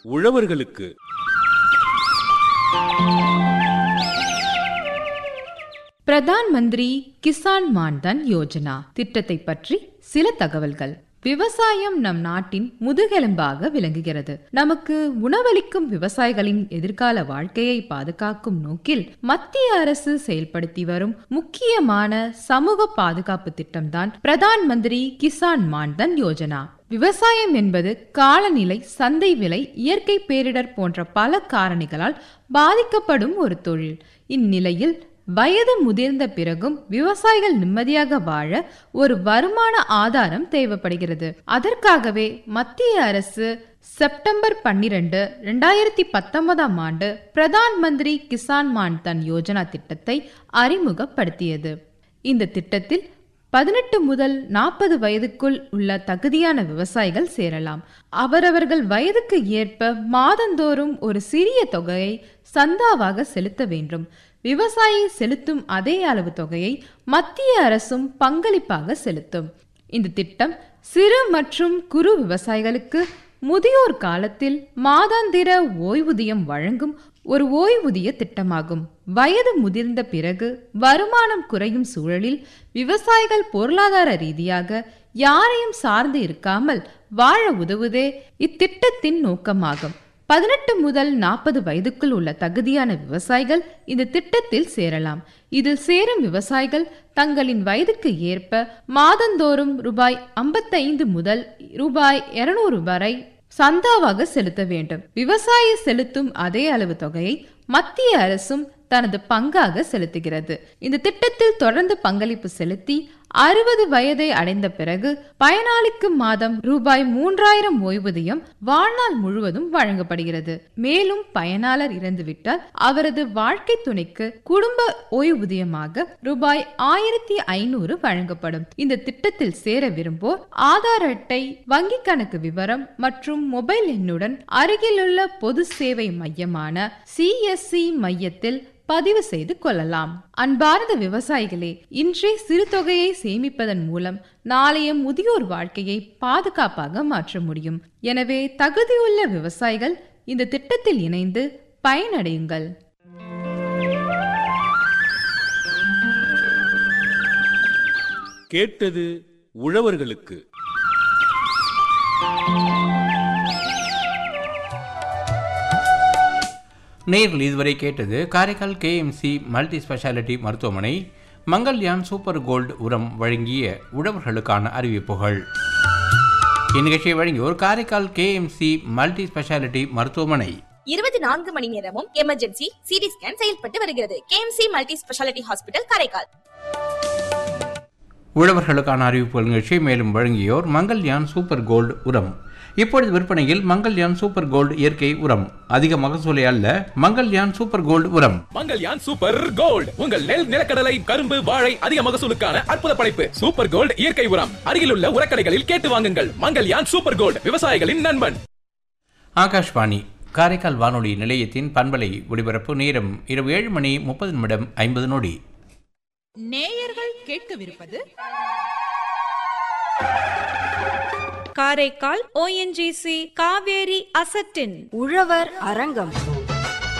உழவர்களுக்கு பிரதான் மந்திரி கிசான் மான்தன் யோஜனா திட்டத்தை பற்றி சில தகவல்கள் விவசாயம் நம் நாட்டின் முதுகெலும்பாக விளங்குகிறது நமக்கு உணவளிக்கும் விவசாயிகளின் எதிர்கால வாழ்க்கையை பாதுகாக்கும் நோக்கில் மத்திய அரசு செயல்படுத்தி வரும் முக்கியமான சமூக பாதுகாப்பு திட்டம்தான் பிரதான் மந்திரி கிசான் மான்தன் யோஜனா விவசாயம் என்பது காலநிலை சந்தை விலை இயற்கை பேரிடர் போன்ற பல காரணிகளால் பாதிக்கப்படும் ஒரு தொழில் இந்நிலையில் வயது முதிர்ந்த பிறகும் விவசாயிகள் நிம்மதியாக வாழ ஒரு வருமான ஆதாரம் தேவைப்படுகிறது அதற்காகவே மத்திய அரசு செப்டம்பர் பன்னிரண்டு ரெண்டாயிரத்தி பத்தொன்பதாம் ஆண்டு பிரதான் மந்திரி கிசான் மான் தன் யோஜனா திட்டத்தை அறிமுகப்படுத்தியது இந்த திட்டத்தில் பதினெட்டு முதல் நாற்பது வயதுக்குள் உள்ள தகுதியான விவசாயிகள் சேரலாம் அவரவர்கள் வயதுக்கு ஏற்ப மாதந்தோறும் ஒரு சிறிய தொகையை சந்தாவாக செலுத்த வேண்டும் விவசாயி செலுத்தும் அதே அளவு தொகையை மத்திய அரசும் பங்களிப்பாக செலுத்தும் இந்த திட்டம் சிறு மற்றும் குறு விவசாயிகளுக்கு முதியோர் காலத்தில் மாதாந்திர ஓய்வூதியம் வழங்கும் ஒரு ஓய்வூதிய திட்டமாகும் வயது முதிர்ந்த பிறகு வருமானம் குறையும் சூழலில் விவசாயிகள் பொருளாதார ரீதியாக யாரையும் சார்ந்து இருக்காமல் வாழ உதவுவதே இத்திட்டத்தின் நோக்கமாகும் பதினெட்டு முதல் நாற்பது வயதுக்குள் உள்ள தகுதியான விவசாயிகள் இந்த திட்டத்தில் சேரலாம் இதில் சேரும் விவசாயிகள் தங்களின் வயதுக்கு ஏற்ப மாதந்தோறும் ரூபாய் ஐம்பத்தைந்து முதல் ரூபாய் இருநூறு வரை சந்தாவாக செலுத்த வேண்டும் விவசாயி செலுத்தும் அதே அளவு தொகையை மத்திய அரசும் தனது பங்காக செலுத்துகிறது இந்த திட்டத்தில் தொடர்ந்து பங்களிப்பு செலுத்தி அறுபது வயதை அடைந்த பிறகு பயனாளிக்கு மாதம் ரூபாய் மூன்றாயிரம் ஓய்வூதியம் வாழ்நாள் முழுவதும் வழங்கப்படுகிறது மேலும் பயனாளர் இறந்துவிட்டால் அவரது வாழ்க்கை துணைக்கு குடும்ப ஓய்வூதியமாக ரூபாய் ஆயிரத்தி ஐநூறு வழங்கப்படும் இந்த திட்டத்தில் சேர விரும்போர் ஆதார் அட்டை வங்கி கணக்கு விவரம் மற்றும் மொபைல் எண்ணுடன் அருகிலுள்ள பொது சேவை மையமான சிஎஸ்சி மையத்தில் பதிவு செய்து கொள்ளலாம் அன்பார்ந்த விவசாயிகளே இன்றே சிறு தொகையை சேமிப்பதன் மூலம் நாளைய முதியோர் வாழ்க்கையை பாதுகாப்பாக மாற்ற முடியும் எனவே தகுதியுள்ள விவசாயிகள் இந்த திட்டத்தில் இணைந்து பயனடையுங்கள் கேட்டது உழவர்களுக்கு நேரில் இதுவரை கேட்டது காரைக்கால் கேஎம்சி மல்டி ஸ்பெஷாலிட்டி மருத்துவமனை மங்கள்யான் சூப்பர் கோல்டு உரம் வழங்கிய உழவர்களுக்கான அறிவிப்புகள் இந்நிகழ்ச்சியை வழங்கியோர் காரைக்கால் கேஎம்சி மல்டி ஸ்பெஷாலிட்டி மருத்துவமனை இருபத்தி நான்கு மணி நேரமும் எமர்ஜென்சி சிடி ஸ்கேன் செயல்பட்டு வருகிறது KMC multi speciality hospital Karaikal உழவர்களுக்கான அறிவிப்புகள் நிகழ்ச்சியை மேலும் வழங்கியோர் மங்கள்யான் சூப்பர் கோல்டு உரம் இப்பொழுது விற்பனையில் மங்கள்யான் சூப்பர் கோல்டு இயற்கை உரம் அதிக மகசூலை அல்ல மங்கள்யான் சூப்பர் கோல்டு உரம் மங்கல்யான் சூப்பர் கோல்ட் உங்கள் நெல் நிலக்கடலை கரும்பு வாழை அதிக மகசூலுக்கான அற்புத படைப்பு சூப்பர் கோல்ட் இயற்கை உரம் அருகிலுள்ள உரக்கடைகளில் கேட்டு வாங்குங்கள் மங்கல்யான் சூப்பர் கோல்ட் விவசாயிகளின் நண்பன் ஆகாஷ்வாணி காரைக்கால் வானொலி நிலையத்தின் பண்பலை ஒளிபரப்பு நேரம் இரவு ஏழு மணி முப்பது நிமிடம் ஐம்பது நொடி நேயர்கள் கேட்கவிருப்பது காரைக்கால் ஓஎன்ஜிசி காவேரி அசட்டின் உழவர் அரங்கம்